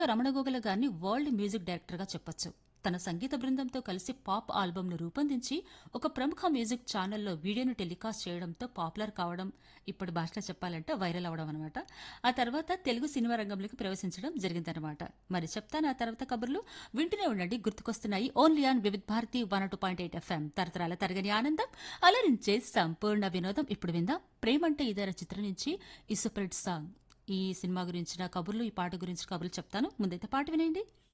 రమణ గోగుల గారిని world music డైరెక్టర్గా చెప్పొచ్చు తన సంగీత బృందంతో కలిసి పాప్ ఆల్బమ్ను రూపొందించి ఒక ప్రముఖ మ్యూజిక్ ఛానల్లో వీడియోను టెలికాస్ట్ చేయడంతో పాపులర్ కావడం ఇప్పుడు భాషలో చెప్పాలంటే వైరల్ అవడం అనమాట ఆ తర్వాత తెలుగు సినిమా రంగంలోకి ప్రవేశించడం జరిగిందనమాట మరి చెప్తాను ఆ తర్వాత కబుర్లు వింటూనే ఉండండి గుర్తుకొస్తున్నాయి only on Vividh Bharati one two point eight FM తరతరాల తరగని ఆనందం అలరించే సంపూర్ణ వినోదం ఇప్పుడు విందాం ప్రేమంటే ఇదర చిత్రం నుంచి ఈ సూపర్ హిట్ సాంగ్ ఈ సినిమా గురించిన కబుర్లు ఈ పాట గురించి కబుర్లు చెప్తాను ముందైతే పాట వినండి